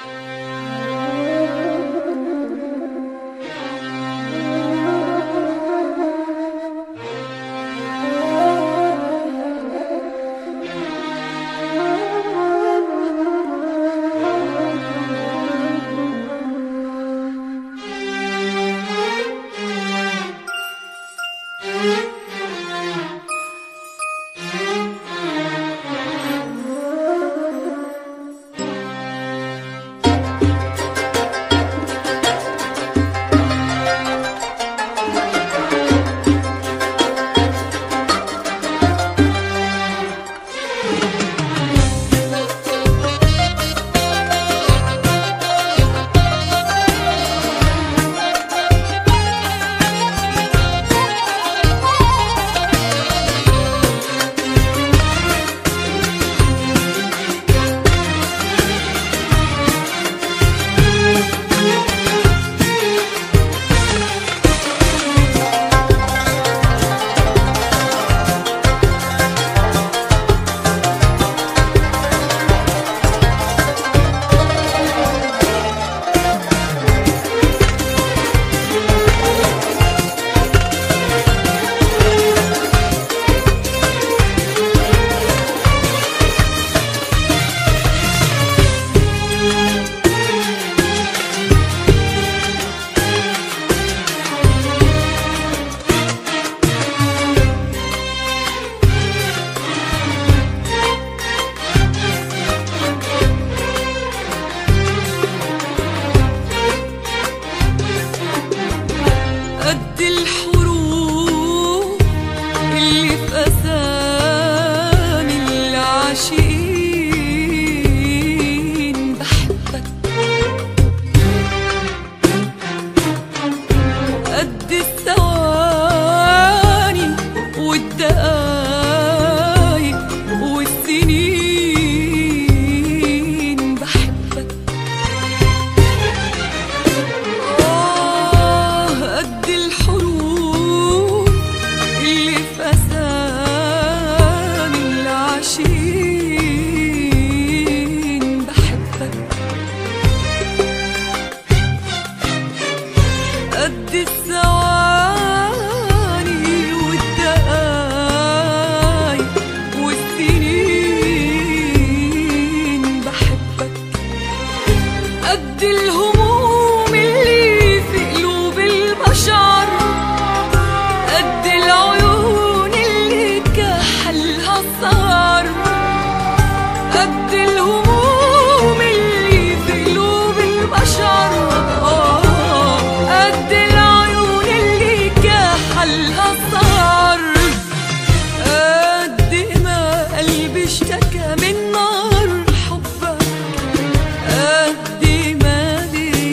قد الحروف اللي في أسامي العاشقين بحبك قد الثواني والدقايق والسنين بحبك آه قد الحروف اللي في أسامي العاشقين بحبك قد الثواني والدقايق والسنين بحبك قد الهموم اللي في قلوب البشر قد العيون اللي كحلها السهر قد الهموم اللي في قلوب البشر آه، قد العيون اللي كحلها السهر قد ما قلبي اشتكى من نار حبك قد ما ليل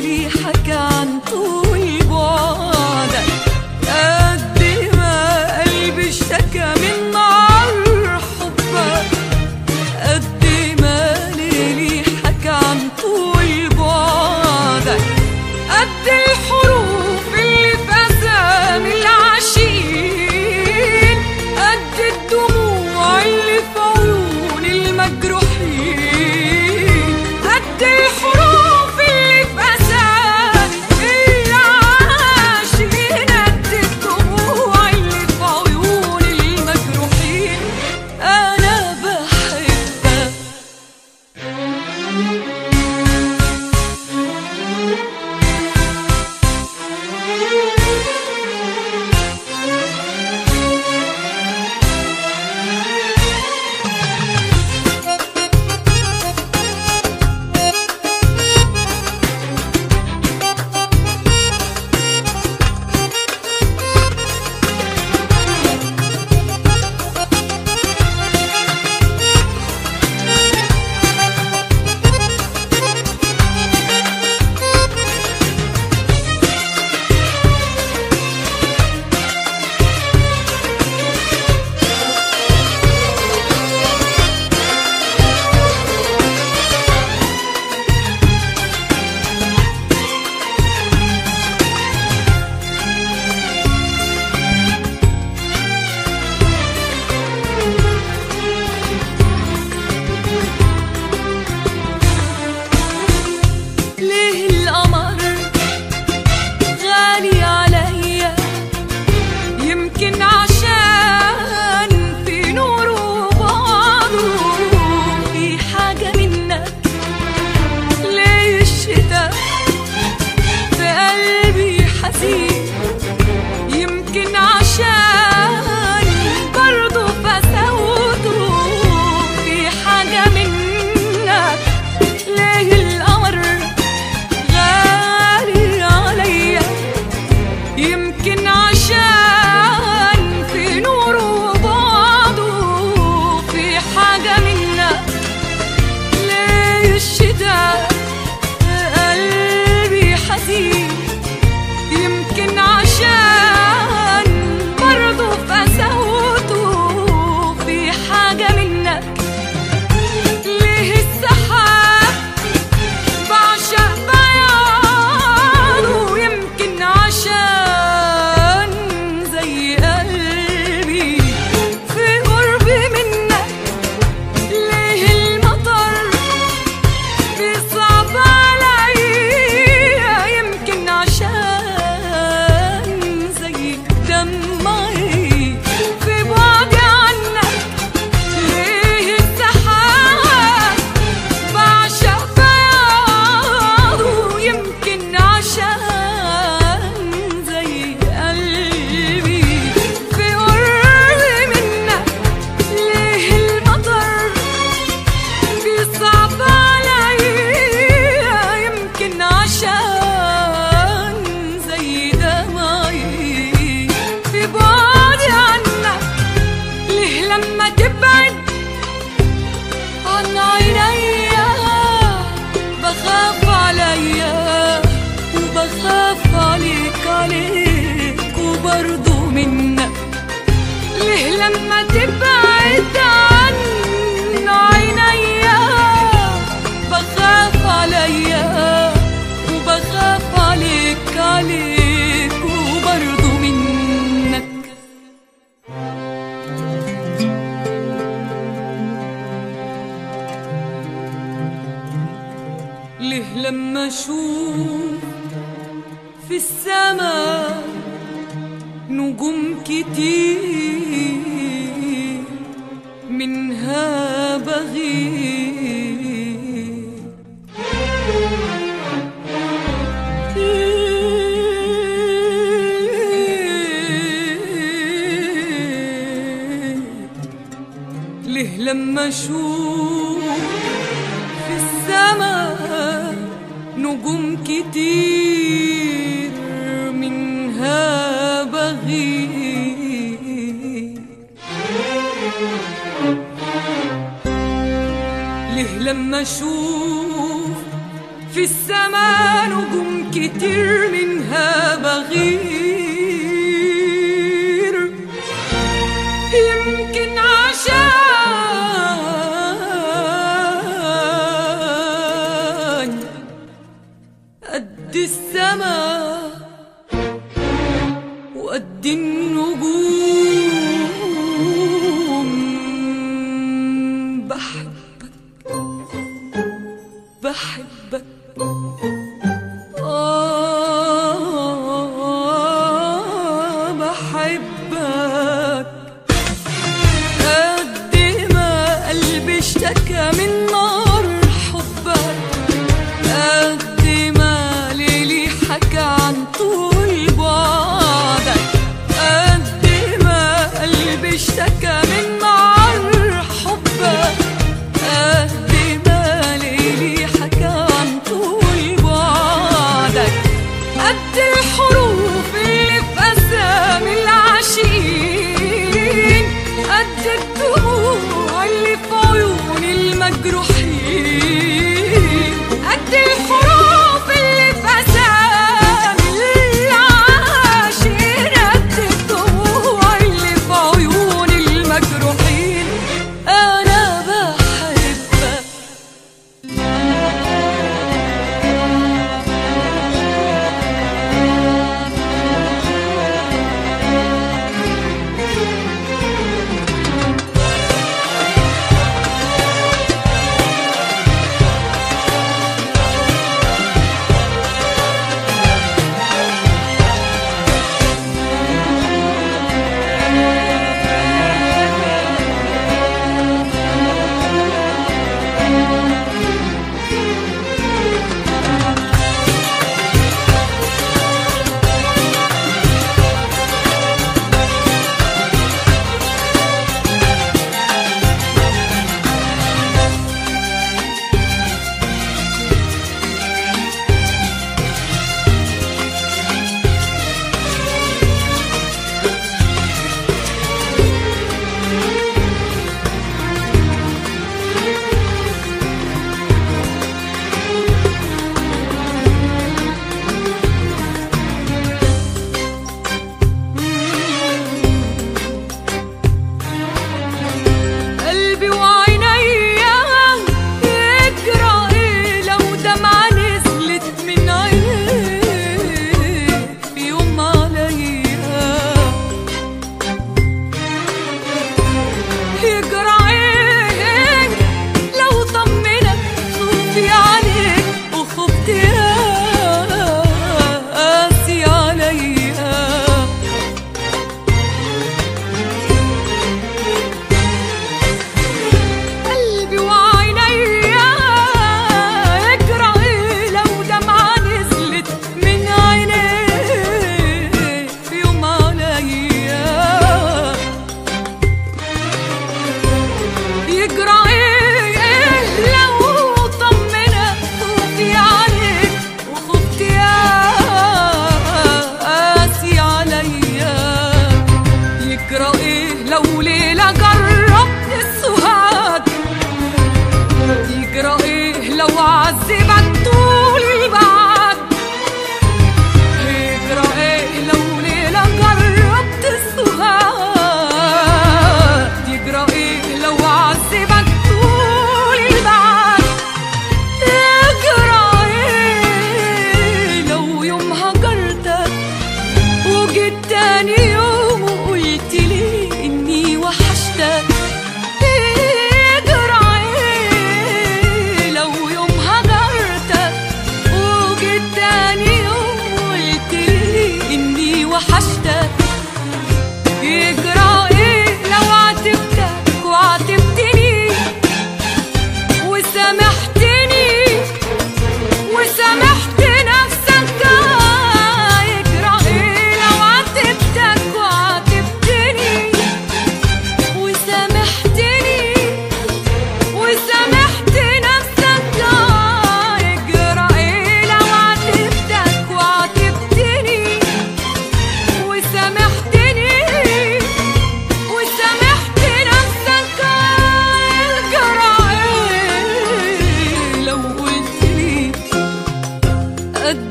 ليه لما اشوف في السماء نجوم كتير منها بغير ليه لما اشوف في السماء نجوم كتير منها بغير ليه لما اشوف في السماء نجوم كتير منها بغير يمكن عشان قد السما وقد النجوم بحبك بحبك آه بحبك قد ما قلبي اشتكى من نار حبك قد ما ليلي حكى عن طول بعدك قد ما قلبي اشتكى من نار حبك قد ما ليلي حكى عن طول بعدك قد الحروف اللي في أسامي العاشقين قد الدموع اللي في عيون المجروحين قد الحروف اللي في أسامي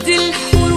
الحروف